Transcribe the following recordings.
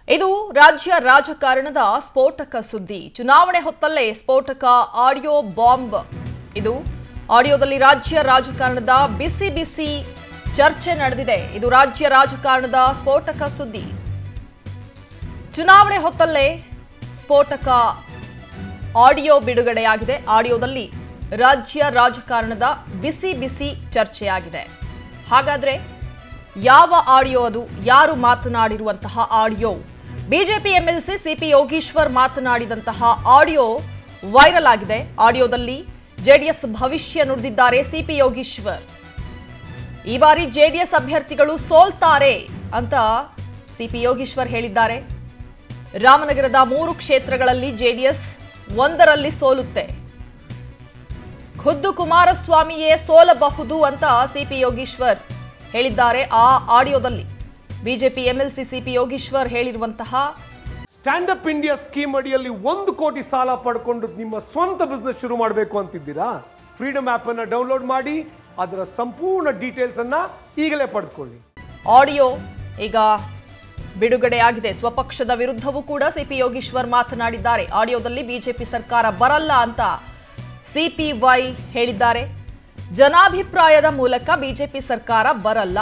ಇದು ರಾಜ್ಯ ರಾಜಕಾರಣದ ಸ್ಫೋಟಕ ಸುದ್ದಿ ಚುನಾವಣೆ ಹೊತ್ತಲ್ಲೇ ಸ್ಫೋಟಕ ಆಡಿಯೋ ಬಾಂಬ್ ಇದು ಆಡಿಯೋದಲ್ಲಿ ರಾಜ್ಯ ರಾಜಕಾರಣದ ಬಿಸಿ ಬಿಸಿ ಚರ್ಚೆ ನಡೆದಿದೆ ಇದು ರಾಜ್ಯ ರಾಜಕಾರಣದ ಸ್ಫೋಟಕ ಸುದ್ದಿ ಚುನಾವಣೆ ಹೊತ್ತಲ್ಲೇ ಸ್ಫೋಟಕ ಆಡಿಯೋ ಬಿಡುಗಡೆಯಾಗಿದೆ ಆಡಿಯೋದಲ್ಲಿ ರಾಜ್ಯ ರಾಜಕಾರಣದ ಬಿಸಿ ಬಿಸಿ ಚರ್ಚೆಯಾಗಿದೆ ಹಾಗಾದ್ರೆ ಯಾವ ಆಡಿಯೋ ಅದು ಯಾರು ಮಾತನಾಡಿರುವಂತಹ audio BJP MLC CP Yogeshwar ಮಾತನಾಡಿದಂತಹ ಆಡಿಯೋ ವೈರಲ್ ಆಗಿದೆ ಆಡಿಯೋದಲ್ಲಿ ಜೆಡಿಎಸ್ ಭವಿಷ್ಯ ನುಡಿದಿದ್ದಾರೆ ಸಿಪಿ ಯೋಗೀಶ್ವರ್ ಈ ಬಾರಿ ಜೆಡಿಎಸ್ ಅಭ್ಯರ್ಥಿಗಳು ಸೋಲ್ತಾರೆ ಅಂತ ಸಿಪಿ ಯೋಗೀಶ್ವರ್ ಹೇಳಿದ್ದಾರೆ ರಾಮನಗರದ ಮೂರು ಕ್ಷೇತ್ರಗಳಲ್ಲಿ ಜೆಡಿಎಸ್ ಒಂದರಲ್ಲಿ ಸೋಲುತ್ತೆ ಖುದ್ದು ಕುಮಾರಸ್ವಾಮಿಯೇ ಸೋಲಬಹುದು ಅಂತ ಸಿಪಿ ಯೋಗೀಶ್ವರ್ ಹೇಳಿದ್ದಾರೆ ಆ ಆಡಿಯೋದಲ್ಲಿ ಬಿಜೆಪಿ ಎಂಎಲ್ಸಿ ಸಿಪಿ ಯೋಗೀಶ್ವರ್ ಹೇಳಿರುವಂತಹ ಸ್ಟ್ಯಾಂಡ್ ಅಪ್ ಇಂಡಿಯಾ ಸ್ಕೀಮ್ ಅಡಿಯಲ್ಲಿ ಒಂದು ಕೋಟಿ ಸಾಲ ಪಡ್ಕೊಂಡು ನಿಮ್ಮ ಸ್ವಂತ ಬಿಸ್ನೆಸ್ ಶುರು ಮಾಡಬೇಕು ಅಂತಿದ್ದೀರಾ ಫ್ರೀಡಮ್ ಆಪ್ ಅನ್ನ ಡೌನ್ಲೋಡ್ ಮಾಡಿ ಅದರ ಸಂಪೂರ್ಣ ಡೀಟೇಲ್ಸ್ ಅನ್ನ ಈಗಲೇ ಪಡೆದುಕೊಳ್ಳಿ ಆಡಿಯೋ ಈಗ ಬಿಡುಗಡೆಯಾಗಿದೆ ಸ್ವಪಕ್ಷದ ವಿರುದ್ಧವೂ ಕೂಡ ಸಿಪಿ ಯೋಗೀಶ್ವರ್ ಮಾತನಾಡಿದ್ದಾರೆ ಆಡಿಯೋದಲ್ಲಿ ಬಿಜೆಪಿ ಸರ್ಕಾರ ಬರಲ್ಲ ಅಂತ ಸಿಪಿವೈ ಹೇಳಿದ್ದಾರೆ ಜನಾಭಿಪ್ರಾಯದ ಮೂಲಕ ಬಿಜೆಪಿ ಸರ್ಕಾರ ಬರಲ್ಲ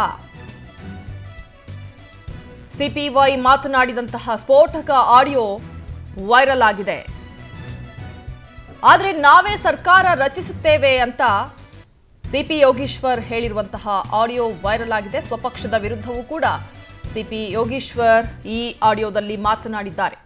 ಸಿಪಿವೈ ಮಾತನಾಡಿದಂತಹ ಸ್ಫೋಟಕ ಆಡಿಯೋ ವೈರಲ್ ಆಗಿದೆ ಆದರೆ ನಾವೇ ಸರ್ಕಾರ ರಚಿಸುತ್ತೇವೆ ಅಂತ ಸಿಪಿ ಯೋಗೀಶ್ವರ್ ಹೇಳಿರುವಂತಹ ಆಡಿಯೋ ವೈರಲ್ ಆಗಿದೆ ಸ್ವಪಕ್ಷದ ವಿರುದ್ಧವೂ ಕೂಡ ಸಿಪಿ ಯೋಗೀಶ್ವರ್ ಈ ಆಡಿಯೋದಲ್ಲಿ ಮಾತನಾಡಿದ್ದಾರೆ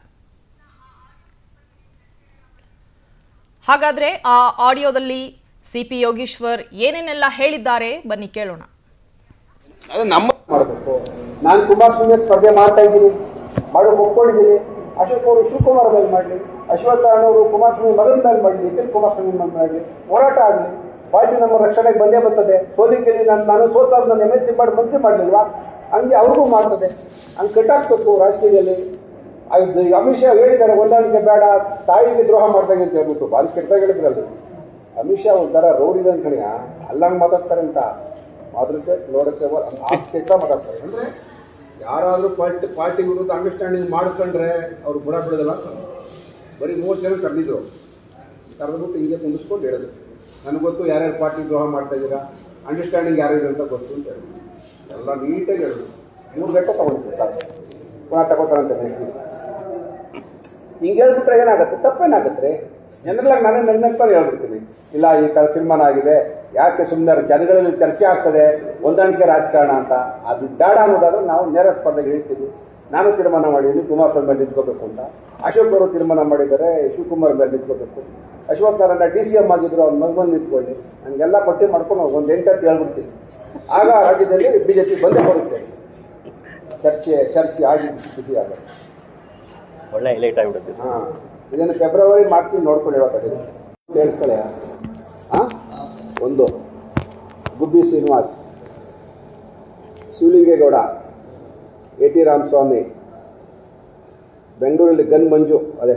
ಹಾಗಾದ್ರೆ ಆ ಆಡಿಯೋದಲ್ಲಿ ಸಿಪಿ ಯೋಗೀಶ್ವರ್ ಏನೇನೆಲ್ಲ ಹೇಳಿದ್ದಾರೆ ಬನ್ನಿ ಕೇಳೋಣ ಅದು ನಮ್ಮ ಮಾಡಬೇಕು ನಾನು ಕುಮಾರಸ್ವಾಮಿ ಸ್ಪರ್ಧೆ ಮಾಡ್ತಾ ಇದ್ದೀನಿ ಮಾಡೋ ಒಪ್ಕೊಂಡಿದ್ದೀನಿ ಅಶೋಕ್ ಅವರು ಶಿವಕುಮಾರ್ ಮೇಲೆ ಮಾಡಲಿ ಅಶ್ವತ್ಥನಾರಾಯಣ ಅವರು ಕುಮಾರಸ್ವಾಮಿ ಮಗನ ಮೇಲೆ ಮಾಡಲಿ ನಿಖಿಲ್ ಕುಮಾರಸ್ವಾಮಿ ಮೇಲೆ ಮಾಡಲಿ ಹೋರಾಟ ಆಗಲಿ ಪಾರ್ಟಿ ನಮ್ಮ ರಕ್ಷಣೆಗೆ ಬಂದೇ ಬರ್ತದೆ ಸೋಲಿಗೆಲ್ಲಿ ನಾನು ನಾನು ಸೋತಾಗ ನಾನು ಎಮ್ ಎಲ್ ಸಿ ಮಾಡಿ ಮಂತ್ರಿ ಮಾಡಲಿಲ್ವಾ ಹಂಗೆ ಅವ್ರಿಗೂ ಮಾಡ್ತದೆ ಹಂಗೆ ಕಟ್ಟಾಕ್ಬೇಕು ರಾಜಕೀಯದಲ್ಲಿ ಇದು ಅಮಿತ್ ಶಾ ಹೇಳಿದ್ದಾರೆ ಹೊಂದಾಣಿಕೆ ಬೇಡ ತಾಯಿಗೆ ದ್ರೋಹ ಮಾಡ್ದಂಗೆ ಅಂತ ಹೇಳ್ಬಿಟ್ಟು ಭಾರಿ ಕೆಟ್ಟದಾಗ ಹೇಳಿದ್ರಲ್ಲಿ ಅಮಿತ್ ಶಾ ಒಂಥರ ರೌಡಿದ ಕಡೆಯ ಅಲ್ಲಂಗೆ ಮಾತಾಡ್ತಾರೆ ಅಂತ ಮಾತೃಕೆ ನೋಡಕ್ಕೆ ಆಸ್ತಿಕ ಮಾತಾಡ್ತಾರೆ ಅಂದ್ರೆ ಯಾರಾದ್ರೂ ಪಾರ್ಟಿ ಪಾರ್ಟಿ ವಿರುದ್ಧ ಅಂಡರ್ಸ್ಟ್ಯಾಂಡಿಂಗ್ ಮಾಡ್ಕೊಂಡ್ರೆ ಅವ್ರು ಬುಡ ಬಿಡೋದಿಲ್ಲ ಅಂತ ಬರೀ ಮೂವತ್ತು ಜನ ಕರೆದಿದ್ರು ಕರೆದ್ಬಿಟ್ಟು ಹೀಗೆ ಕುಂದಿಸ್ಕೊಂಡು ಹೇಳಿದ್ರು ನನಗೆ ಗೊತ್ತು ಯಾರ್ಯಾರು ಪಾರ್ಟಿ ದ್ರೋಹ ಮಾಡ್ತಾ ಇದ್ದೀರಾ ಅಂಡರ್ಸ್ಟ್ಯಾಂಡಿಂಗ್ ಯಾರು ಇದೆ ಅಂತ ಗೊತ್ತು ಅಂತ ಹೇಳಿದ್ರು ಎಲ್ಲ ನೀಟಾಗಿ ಹೇಳಿದ್ರು ಮೂರು ಗಂಟೆ ತಗೊಂಡಿರ್ತಾರೆ ಪುನಃ ತಗೋತಾರಂತೆ ನೆಕ್ಸ್ಟ್ ಹಿಂಗೆ ಹೇಳ್ಬಿಟ್ರೆ ಏನಾಗುತ್ತೆ ತಪ್ಪೇನಾಗುತ್ತೆ ಜನರಲ್ಲಾಗಿ ನಾನೇ ನಗ್ನಗ್ತಾನೆ ಹೇಳ್ಬಿಡ್ತೀನಿ ಇಲ್ಲ ಈ ಥರ ತೀರ್ಮಾನ ಆಗಿದೆ ಯಾಕೆ ಸುಮ್ಮನೆ ಜನಗಳಲ್ಲಿ ಚರ್ಚೆ ಆಗ್ತದೆ ಹೊಂದಾಣಿಕೆ ರಾಜಕಾರಣ ಅಂತ ಅದು ಬೇಡ ಅನ್ನೋದಾದ್ರೆ ನಾವು ನೇರ ಸ್ಪರ್ಧೆಗೆ ಹೇಳ್ತೀವಿ ನಾನು ತೀರ್ಮಾನ ಮಾಡಿದ್ದೀನಿ ಕುಮಾರಸ್ವಾಮಿ ಮೇಲೆ ನಿಂತ್ಕೋಬೇಕು ಅಂತ ಅಶೋಕ್ ಅವರು ತೀರ್ಮಾನ ಮಾಡಿದ್ದಾರೆ ಶಿವಕುಮಾರ್ ಮೇಲೆ ನಿಂತ್ಕೋಬೇಕು Ashwath Narayana D C M ಆಗಿದ್ರು ಅವ್ನ ಮಗನ ನಿಂತ್ಕೊಳ್ಳಿ ಹಂಗೆಲ್ಲ ಪಟ್ಟಿ ಮಾಡ್ಕೊಂಡು ಒಂದು ಎಂಟತ್ತು ಹೇಳ್ಬಿಡ್ತೀನಿ ಆಗ ರಾಜ್ಯದಲ್ಲಿ ಬಿಜೆಪಿ ಬಂದೇ ಬರುತ್ತೆ ಚರ್ಚೆ ಚರ್ಚೆ ಆಗಿ ಬಿಸಿ ಆಗುತ್ತೆ ಒಳ್ಳೆ ಹೈಲೈಟ್ ಆಗಿಬಿಡುತ್ತೆ ಹಾ ಇದನ್ನು ಫೆಬ್ರವರಿ ಮಾರ್ಚ್ ನೋಡ್ಕೊಂಡು ಹೇಳೋಕ್ಕಾಗಿದೆ ಹೇಳ್ಕೊಳ್ಳೆ ಹಾ ಒಂದು ಗುಬ್ಬಿ ಶ್ರೀನಿವಾಸ್ ಶಿವಲಿಂಗೇಗೌಡ ಎ ಟಿ ರಾಮಸ್ವಾಮಿ ಬೆಂಗಳೂರಲ್ಲಿ ಗನ್ ಮಂಜು ಅದೇ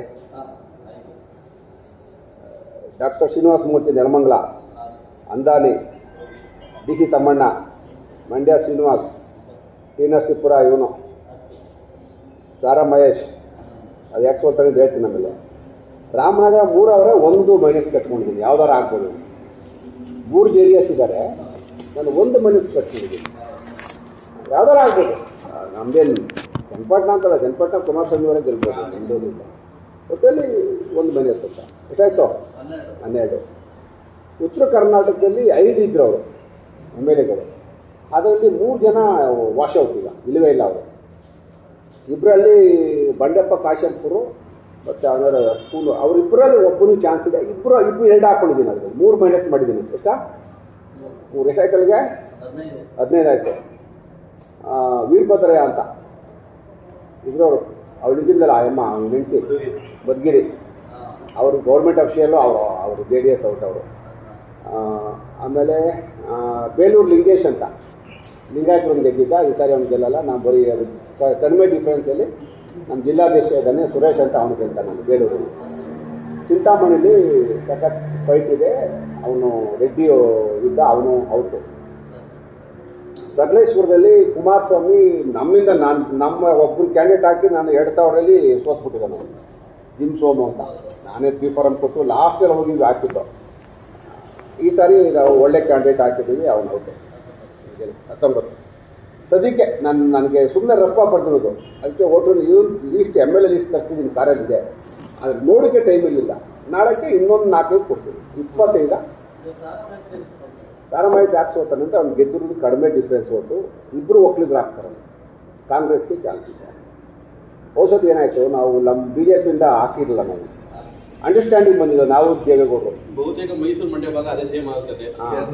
doctor Srinivasa Murthy Nelamangala Andani D C Thammanna Mandya Srinivas T Narasipura ಇವನು ಸಾರಾ ಮಹೇಶ್ ಅದು ಯಾಕೆ ಸೋತಾರೆ ಅಂತ ಹೇಳ್ತೀನಿ ಆಮೇಲೆ ರಾಮನಗರ ಮೂರು ಅವರೇ ಒಂದು ಮೈನಸ್ ಕಟ್ಕೊಂಡಿದ್ದೀನಿ ಯಾವ್ದಾರು ಆಗ್ಬೋದು ಮೂರು ಜೆ ಡಿ ಎಸ್ ಇದ್ದಾರೆ ನಾನು ಒಂದು ಮೈನಸ್ ಕಟ್ಕೊಂಡಿದ್ದೀನಿ ಯಾವ್ದಾರು ಆಗ್ಬೋದು ಆ, ನಮ್ದೇನು ಚನ್ನಪಟ್ಟಣ ಅಂತಲ್ಲ ಚನ್ನಪಟ್ಟಣ ಕುಮಾರಸ್ವಾಮಿ ಅವರೇ ಗೆಲ್ಬೋದು ನಮ್ದೇನಿಲ್ಲ ಒಟ್ಟಲ್ಲಿ ಒಂದು ಮೈನಸ್ ಅಂತ ಎಷ್ಟಾಯ್ತು ಹನ್ನೆರಡು ಉತ್ತರ ಕರ್ನಾಟಕದಲ್ಲಿ ಐದು ಇದ್ರು ಅವರು ಎಮ್ ಎಲ್ ಎಗಳು ಅದರಲ್ಲಿ ಮೂರು ಜನ ವಾಶ್ ಔಟ್ ಈಗ ಇಲ್ಲವೇ ಇಲ್ಲ ಅವರು ಇಬ್ಬರಲ್ಲಿ ಬಂಡೆಪ್ಪ ಕಾಶಂಪುರು ಮತ್ತು ಅವರ ಸ್ಕೂಲು ಅವರಿಬ್ಬರಲ್ಲಿ ಒಬ್ಬನು ಚಾನ್ಸ್ ಇದೆ ಇಬ್ಬರು ಇಬ್ಬರು ಎರಡು ಹಾಕೊಂಡಿದ್ದೀನಿ ಅದ್ರಲ್ಲಿ ಮೂರು ಮೈನಸ್ ಮಾಡಿದ್ದೀನಿ ಎಷ್ಟಾ ಮೂರು ಎಷ್ಟಾಯ್ತು ಅಲ್ಲಿಗೆ ಹದಿನೈದು ಆಯಿತು ವೀರಭದ್ರಯ್ಯ ಅಂತ ಇದ್ರವರು ಅವಳು ಇದ್ದಿಲ್ಲಲ್ಲ ಅಮ್ಮ ಅವ್ನ ಹೆಂಡತಿ ಬದ್ಗಿರಿ ಅವರು ಗೌರ್ಮೆಂಟ್ ಅಫಿಷಿಯಲ್ಲು ಅವರು ಅವರು ಜೆ ಡಿ ಎಸ್ ಔಟ್ ಅವರು ಆಮೇಲೆ ಆ, ಬೇಲೂರು ಲಿಂಗೇಶ್ ಅಂತ ಲಿಂಗಾಯತರನ್ನು ಗೆದ್ದಿದ್ದ ಈ ಸಾರಿ ಅವ್ನು ಗೆಲ್ಲಲ್ಲ ನಾವು ಬರೀ ಅದು ಕ- ಕಡಿಮೆ ಡಿಫ್ರೆನ್ಸಲ್ಲಿ ನಮ್ಮ ಜಿಲ್ಲಾಧ್ಯಕ್ಷ ಇದ್ದಾನೆ ಸುರೇಶ್ ಅಂತ ಅವನು ಗೆಲ್ತಾನೆ ನಾನು ಬೇಲೂರು ಚಿಂತಾಮಣಿಲಿ ಸಖತ್ ಫೈಟ್ ಇದೆ ಅವನು ರೆಡ್ಡಿ ಇದ್ದ ಅವನು ಔಟು ಸಕಲೇಶ್ವರದಲ್ಲಿ ಕುಮಾರಸ್ವಾಮಿ ನಮ್ಮಿಂದ ನಾನು ನಮ್ಮ ಒಬ್ಬರು ಕ್ಯಾಂಡಿಡೇಟ್ ಹಾಕಿ ನಾನು ಎರಡು ಸಾವಿರದಲ್ಲಿ ಸೋತ್ಬಿಟ್ಟಿದ್ದೆ ನಾನು ಜಿಮ್ ಸೋಮು ಅಂತ ನಾನೇ ಬಿ ಫಾರಮ್ ಕೊಟ್ಟು ಲಾಸ್ಟಲ್ಲಿ ಹೋಗಿ ಹಾಕಿದ್ದು ಈ ಸಾರಿ ನಾವು ಒಳ್ಳೆ ಕ್ಯಾಂಡಿಡೇಟ್ ಹಾಕಿದ್ದೀವಿ ಅವನು ಔಟು ಹತ್ತೊಂಬತ್ತು ಸದ್ಯಕ್ಕೆ ನಾನು ನನಗೆ ಸುಮ್ಮನೆ ರಫ್ ಬರ್ತಿರೋದು ಅದಕ್ಕೆ ಓಟು ಇವನ್ list M L A list ತರಿಸಿದ್ದೀನಿ ಕಾರಲ್ಲಿದೆ ಆದರೆ ನೋಡೋಕ್ಕೆ ಟೈಮ್ ಇರಲಿಲ್ಲ ನಾಳೆಗೆ ಇನ್ನೊಂದು ನಾಲ್ಕೈದು ಕೊಡ್ತೀನಿ ಇಪ್ಪತ್ತೈದ ತಾರಾಮಾಯಿಸಿ ಯಾಕೆ ಸೋತಾನೆ ಅಂತ ಅವ್ನು ಗೆದ್ದಿರೋದು ಕಡಿಮೆ ಡಿಫ್ರೆನ್ಸ್ ಓಟು ಇಬ್ಬರು ಒಕ್ಕಲಿಗರು ಆಗ್ತಾರೆ ಕಾಂಗ್ರೆಸ್ಗೆ ಚಾನ್ಸ್ ಇದೆ ಔಷಧಿ ಏನಾಯಿತು ನಾವು ನಮ್ಮ ಬಿ ಜೆ ಪಿಯಿಂದ ಹಾಕಿರಲಿಲ್ಲ ನಾವು ಅಂಡರ್ಸ್ಟ್ಯಾಂಡಿಂಗ್ ಬಂದಿಲ್ಲ ನಾವು ದೇವೇಗೌಡರು ಬಹುತೇಕ ಮೈಸೂರು ಮಂಡ್ಯ ಭಾಗ ಅದೇ ಸೇಮ್ ಆಗುತ್ತದೆ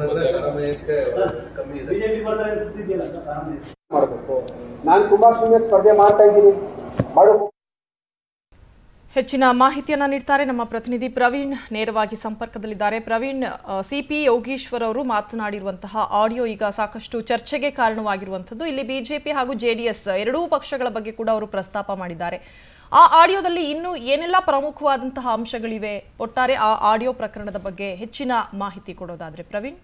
ಮಾಡಬೇಕು ನಾನು ಕುಮಾರಸ್ವಾಮಿ ಸ್ಪರ್ಧೆ ಮಾಡ್ತಾ ಇದ್ದೀನಿ ಮಾಡು ಹೆಚ್ಚಿನ ಮಾಹಿತಿಯನ್ನ ನೀಡ್ತಾರೆ ನಮ್ಮ ಪ್ರತಿನಿಧಿ ಪ್ರವೀಣ್ ನೇರವಾಗಿ ಸಂಪರ್ಕದಲ್ಲಿದ್ದಾರೆ ಪ್ರವೀಣ್ ಸಿಪಿ ಯೋಗೀಶ್ವರ್ ಅವರು ಮಾತನಾಡಿರುವಂತಹ ಆಡಿಯೋ ಈಗ ಸಾಕಷ್ಟು ಚರ್ಚೆಗೆ ಕಾರಣವಾಗಿರುವಂಥದ್ದು ಇಲ್ಲಿ ಬಿಜೆಪಿ ಹಾಗೂ ಜೆಡಿಎಸ್ ಎರಡೂ ಪಕ್ಷಗಳ ಬಗ್ಗೆ ಕೂಡ ಅವರು ಪ್ರಸ್ತಾಪ ಮಾಡಿದ್ದಾರೆ ಆ ಆಡಿಯೋದಲ್ಲಿ ಇನ್ನೂ ಏನೆಲ್ಲ ಪ್ರಮುಖವಾದಂತಹ ಅಂಶಗಳಿವೆ ಒಟ್ಟಾರೆ ಆ ಆಡಿಯೋ ಪ್ರಕರಣದ ಬಗ್ಗೆ ಹೆಚ್ಚಿನ ಮಾಹಿತಿ ಕೊಡೋದಾದ್ರೆ ಪ್ರವೀಣ್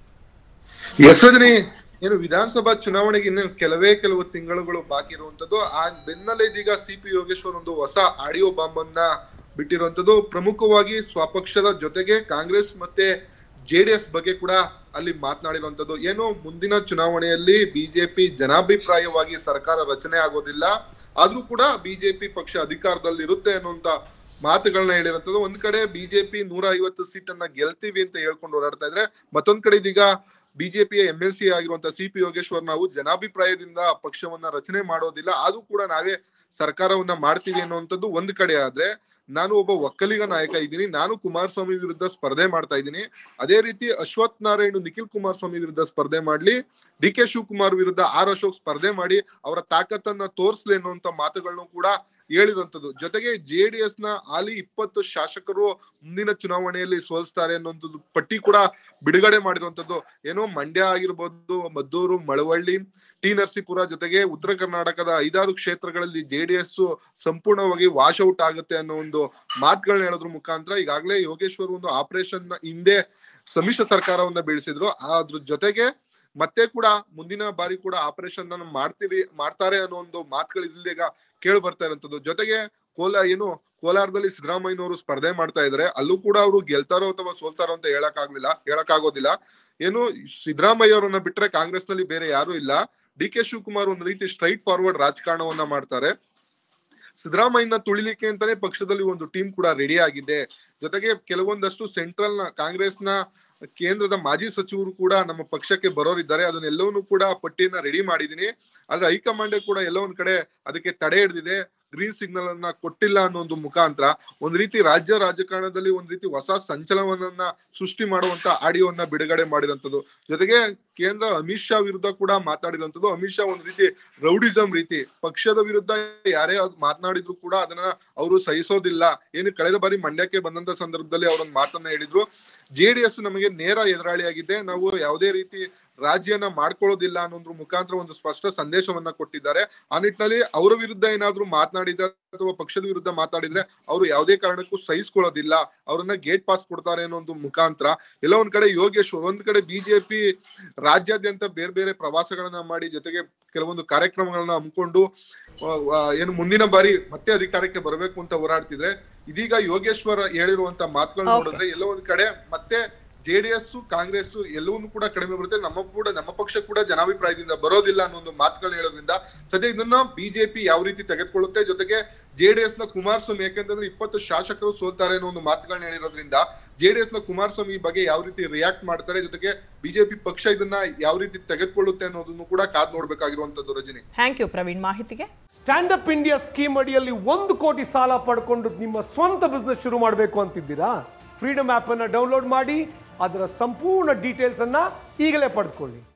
ಎಸ್ ರಜನಿ ಏನು ವಿಧಾನಸಭಾ ಚುನಾವಣೆಗೆ ಇನ್ನು ಕೆಲವೇ ಕೆಲವು ತಿಂಗಳುಗಳು ಬಾಕಿ ಇರುವಂತದ್ದು ಆ ಬೆನ್ನಲ್ಲೇ ಇದೀಗ ಸಿ ಪಿ ಯೋಗೇಶ್ವರ್ ಒಂದು ಹೊಸ ಆಡಿಯೋ ಬಾಂಬ್ ಅನ್ನ ಬಿಟ್ಟಿರುವಂತದ್ದು ಪ್ರಮುಖವಾಗಿ ಸ್ವಪಕ್ಷದ ಜೊತೆಗೆ ಕಾಂಗ್ರೆಸ್ ಮತ್ತೆ ಜೆಡಿಎಸ್ ಬಗ್ಗೆ ಕೂಡ ಅಲ್ಲಿ ಮಾತನಾಡಿರುವಂತದ್ದು ಏನು ಮುಂದಿನ ಚುನಾವಣೆಯಲ್ಲಿ ಬಿಜೆಪಿ ಜನಾಭಿಪ್ರಾಯವಾಗಿ ಸರ್ಕಾರ ರಚನೆ ಆಗೋದಿಲ್ಲ ಆದ್ರೂ ಕೂಡ ಬಿಜೆಪಿ ಪಕ್ಷ ಅಧಿಕಾರದಲ್ಲಿ ಇರುತ್ತೆ ಅನ್ನುವಂತ ಮಾತುಗಳನ್ನ ಹೇಳಿರುವಂತದ್ದು ಒಂದ್ ಕಡೆ ಬಿಜೆಪಿ ನೂರ ಐವತ್ತು ಸೀಟ್ ಅನ್ನ ಗೆಲ್ತೀವಿ ಅಂತ ಹೇಳ್ಕೊಂಡು ಓಡಾಡ್ತಾ ಇದ್ರೆ ಮತ್ತೊಂದ್ ಕಡೆ ಇದೀಗ ಬಿಜೆಪಿಯ ಎಂ ಎಲ್ ಸಿ ಆಗಿರುವಂತಹ ಸಿ ಪಿ ಯೋಗೇಶ್ವರ್ ನಾವು ಜನಾಭಿಪ್ರಾಯದಿಂದ ಪಕ್ಷವನ್ನ ರಚನೆ ಮಾಡೋದಿಲ್ಲ ಆದ್ರೂ ಕೂಡ ನಾವೇ ಸರ್ಕಾರವನ್ನ ಮಾಡ್ತೀವಿ ಅನ್ನುವಂಥದ್ದು ಒಂದ್ ಕಡೆ ಆದ್ರೆ ನಾನು ಒಬ್ಬ ಒಕ್ಕಲಿಗ ನಾಯಕ ಇದ್ದೀನಿ ನಾನು ಕುಮಾರಸ್ವಾಮಿ ವಿರುದ್ಧ ಸ್ಪರ್ಧೆ ಮಾಡ್ತಾ ಇದ್ದೀನಿ ಅದೇ ರೀತಿ ಅಶ್ವಥ್ ನಾರಾಯಣ್ ನಿಖಿಲ್ ಕುಮಾರಸ್ವಾಮಿ ವಿರುದ್ಧ ಸ್ಪರ್ಧೆ ಮಾಡ್ಲಿ ಡಿ ಕೆ ಶಿವಕುಮಾರ್ ವಿರುದ್ಧ ಆರ್ ಅಶೋಕ್ ಸ್ಪರ್ಧೆ ಮಾಡಿ ಅವರ ತಾಕತ್ತನ್ನ ತೋರಿಸ್ಲಿ ಅನ್ನುವಂತ ಮಾತುಗಳನ್ನು ಕೂಡ ಹೇಳಿರುವಂತದ್ದು ಜೊತೆಗೆ ಜೆಡಿಎಸ್ ನ ಹಾಲಿ ಇಪ್ಪತ್ತು ಶಾಸಕರು ಮುಂದಿನ ಚುನಾವಣೆಯಲ್ಲಿ ಸೋಲಿಸ್ತಾರೆ ಅನ್ನುವಂಥದ್ದು ಪಟ್ಟಿ ಕೂಡ ಬಿಡುಗಡೆ ಮಾಡಿರುವಂತದ್ದು ಏನೋ ಮಂಡ್ಯ ಆಗಿರ್ಬೋದು ಮದ್ದೂರು ಮಳವಳ್ಳಿ ಟಿ ನರಸೀಪುರ ಜೊತೆಗೆ ಉತ್ತರ ಕರ್ನಾಟಕದ ಐದಾರು ಕ್ಷೇತ್ರಗಳಲ್ಲಿ ಜೆಡಿಎಸ್ ಸಂಪೂರ್ಣವಾಗಿ ವಾಶ್ ಔಟ್ ಆಗುತ್ತೆ ಅನ್ನೋ ಒಂದು ಮಾತುಗಳನ್ನ ಹೇಳೋದ್ರ ಮುಖಾಂತರ ಈಗಾಗಲೇ ಯೋಗೇಶ್ವರ್ ಒಂದು ಆಪರೇಷನ್ ಹಿಂದೆ ಸಮ್ಮಿಶ್ರ ಸರ್ಕಾರವನ್ನ ಬೀಳಿಸಿದ್ರು ಅದ್ರ ಜೊತೆಗೆ ಮತ್ತೆ ಕೂಡ ಮುಂದಿನ ಬಾರಿ ಕೂಡ ಆಪರೇಷನ್ ಅನ್ನು ಮಾಡ್ತೀರಿ ಮಾಡ್ತಾರೆ ಅನ್ನೋ ಒಂದು ಮಾತುಗಳು ಇದೀಗ ಕೇಳಿ ಬರ್ತಾ ಇರೋಂಥದ್ದು ಜೊತೆಗೆ ಕೋಲ ಏನು ಕೋಲಾರದಲ್ಲಿ ಸಿದ್ದರಾಮಯ್ಯನವರು ಸ್ಪರ್ಧೆ ಮಾಡ್ತಾ ಇದಾರೆ ಅಲ್ಲೂ ಕೂಡ ಅವರು ಗೆಲ್ತಾರೋ ಅಥವಾ ಸೋಲ್ತಾರೋ ಅಂತ ಹೇಳಕ್ ಆಗ್ಲಿಲ್ಲ ಹೇಳಕ್ ಆಗೋದಿಲ್ಲ ಏನು ಸಿದ್ದರಾಮಯ್ಯ ಅವರನ್ನ ಬಿಟ್ರೆ ಕಾಂಗ್ರೆಸ್ ನಲ್ಲಿ ಬೇರೆ ಯಾರು ಇಲ್ಲ ಡಿ ಕೆ ಶಿವಕುಮಾರ್ ಒಂದು ರೀತಿ ಸ್ಟ್ರೈಟ್ ಫಾರ್ವರ್ಡ್ ರಾಜಕಾರಣವನ್ನ ಮಾಡ್ತಾರೆ ಸಿದ್ದರಾಮಯ್ಯನ ತುಳಿಲಿಕ್ಕೆ ಅಂತಾನೆ ಪಕ್ಷದಲ್ಲಿ ಒಂದು ಟೀಮ್ ಕೂಡ ರೆಡಿ ಆಗಿದೆ ಜೊತೆಗೆ ಕೆಲವೊಂದಷ್ಟು ಸೆಂಟ್ರಲ್ ನ ಕಾಂಗ್ರೆಸ್ನ ಕೇಂದ್ರದ ಮಾಜಿ ಸಚಿವರು ಕೂಡ ನಮ್ಮ ಪಕ್ಷಕ್ಕೆ ಬರೋರಿದ್ದಾರೆ ಅದನ್ನೆಲ್ಲವನ್ನೂ ಕೂಡ ಪಟ್ಟಿಯನ್ನ ರೆಡಿ ಮಾಡಿದೀನಿ ಆದ್ರೆ ಹೈಕಮಾಂಡ್ ಕೂಡ ಎಲ್ಲೋ ಒಂದ್ ಕಡೆ ಅದಕ್ಕೆ ತಡೆ ಹಿಡಿದಿದೆ ಗ್ರೀನ್ ಸಿಗ್ನಲ್ ಅನ್ನ ಕೊಟ್ಟಿಲ್ಲ ಅನ್ನೋ ಒಂದು ಮುಖಾಂತರ ಒಂದ್ ರೀತಿ ರಾಜ್ಯ ರಾಜಕಾರಣದಲ್ಲಿ ಒಂದ್ ರೀತಿ ಹೊಸ ಸಂಚಲನವನ್ನ ಸೃಷ್ಟಿ ಮಾಡುವಂತ ಆಡಿಯೋವನ್ನ ಬಿಡುಗಡೆ ಮಾಡಿರುವಂತದ್ದು ಜೊತೆಗೆ ಕೇಂದ್ರ ಅಮಿತ್ ಶಾ ವಿರುದ್ಧ ಕೂಡ ಮಾತಾಡಿರುವಂತದ್ದು ಅಮಿತ್ ಶಾ ಒಂದ್ ರೀತಿ ರೌಡಿಸಂ ರೀತಿ ಪಕ್ಷದ ವಿರುದ್ಧ ಯಾರೇ ಅದ್ ಮಾತನಾಡಿದ್ರು ಕೂಡ ಅದನ್ನ ಅವರು ಸಹಿಸೋದಿಲ್ಲ ಏನು ಕಳೆದ ಬಾರಿ ಮಂಡ್ಯಕ್ಕೆ ಬಂದಂತ ಸಂದರ್ಭದಲ್ಲಿ ಅವರೊಂದು ಮಾತನ್ನ ಹೇಳಿದ್ರು ಜೆಡಿಎಸ್ ನಮಗೆ ನೇರ ಎದುರಾಳಿಯಾಗಿದೆ ನಾವು ಯಾವುದೇ ರೀತಿ ರಾಜ್ಯನ ಮಾಡ್ಕೊಳ್ಳೋದಿಲ್ಲ ಅನ್ನೋದ್ರ ಮುಖಾಂತರ ಒಂದು ಸ್ಪಷ್ಟ ಸಂದೇಶವನ್ನ ಕೊಟ್ಟಿದ್ದಾರೆ ಆ ನಿಟ್ಟಿನಲ್ಲಿ ಅವರ ವಿರುದ್ಧ ಏನಾದ್ರೂ ಮಾತನಾಡಿದ ಅಥವಾ ಪಕ್ಷದ ವಿರುದ್ಧ ಮಾತಾಡಿದ್ರೆ ಅವರು ಯಾವುದೇ ಕಾರಣಕ್ಕೂ ಸಹಿಸ್ಕೊಳ್ಳೋದಿಲ್ಲ ಅವರನ್ನ ಗೇಟ್ ಪಾಸ್ ಕೊಡ್ತಾರೆ ಅನ್ನೋ ಒಂದು ಮುಖಾಂತರ ಎಲ್ಲ ಒಂದ್ ಕಡೆ ಯೋಗೇಶ್ವರ್ ಒಂದ್ ಕಡೆ ಬಿಜೆಪಿ ರಾಜ್ಯಾದ್ಯಂತ ಬೇರೆ ಬೇರೆ ಪ್ರವಾಸಗಳನ್ನ ಮಾಡಿ ಜೊತೆಗೆ ಕೆಲವೊಂದು ಕಾರ್ಯಕ್ರಮಗಳನ್ನ ಹಮ್ಮಿಕೊಂಡು ಆ, ಆ, ಏನು ಮುಂದಿನ ಬಾರಿ ಮತ್ತೆ ಅಧಿಕಾರಕ್ಕೆ ಬರಬೇಕು ಅಂತ ಹೋರಾಡ್ತಿದ್ರೆ ಇದೀಗ ಯೋಗೇಶ್ವರ್ ಹೇಳಿರುವಂತ ಮಾತುಗಳು Okay. ನೋಡಿದ್ರೆ ಎಲ್ಲೋ ಒಂದ್ ಕಡೆ ಮತ್ತೆ ಜೆಡಿಎಸ್ ಕಾಂಗ್ರೆಸ್ ಎಲ್ಲವನ್ನೂ ಕೂಡ ಕಡಿಮೆ ಬರುತ್ತೆ ನಮ್ಮ ಕೂಡ ನಮ್ಮ ಪಕ್ಷ ಕೂಡ ಜನಾಭಿಪ್ರಾಯದಿಂದ ಬರೋದಿಲ್ಲ ಅನ್ನೋ ಒಂದು ಮಾತುಗಳನ್ನ ಹೇಳೋದ್ರಿಂದ ಸದ್ಯ ಇದನ್ನ ಬಿಜೆಪಿ ಯಾವ ರೀತಿ ತೆಗೆದುಕೊಳ್ಳುತ್ತೆ ಜೊತೆಗೆ ಜೆಡಿಎಸ್ ನ ಕುಮಾರಸ್ವಾಮಿ ಯಾಕೆಂತಂದ್ರೆ ಇಪ್ಪತ್ತು ಶಾಸಕರು ಸೋಲ್ತಾರೆ ಅನ್ನೋ ಒಂದು ಮಾತುಗಳನ್ನ ಹೇಳಿರೋದ್ರಿಂದ ಜೆಡಿಎಸ್ ನ ಕುಮಾರಸ್ವಾಮಿ ಈ ಬಗ್ಗೆ ಯಾವ ರೀತಿ ರಿಯಾಕ್ಟ್ ಮಾಡ್ತಾರೆ ಜೊತೆಗೆ ಬಿಜೆಪಿ ಪಕ್ಷ ಇದನ್ನ ಯಾವ ರೀತಿ ತೆಗೆದುಕೊಳ್ಳುತ್ತೆ ಅನ್ನೋದನ್ನು ಕೂಡ ಕಾದ್ ನೋಡ್ಬೇಕಾಗಿರುವಂತದ್ದು ರಜನಿ ಥ್ಯಾಂಕ್ ಯು ಪ್ರವೀಣ್ ಮಾಹಿತಿಗೆ ಸ್ಟ್ಯಾಂಡ್ ಅಪ್ ಇಂಡಿಯಾ ಸ್ಕೀಮ್ ಅಡಿಯಲ್ಲಿ ಒಂದು ಕೋಟಿ ಸಾಲ ಪಡ್ಕೊಂಡು ನಿಮ್ಮ ಸ್ವಂತ ಬಿಸ್ನೆಸ್ ಶುರು ಮಾಡಬೇಕು ಅಂತಿದ್ದೀರಾ ಫ್ರೀಡಮ್ ಆಪ್ ಅನ್ನ ಡೌನ್ಲೋಡ್ ಮಾಡಿ ಅದರ ಸಂಪೂರ್ಣ ಡೀಟೇಲ್ಸ್ ಅನ್ನ ಈಗಲೇ ಪಡೆದುಕೊಳ್ಳಿ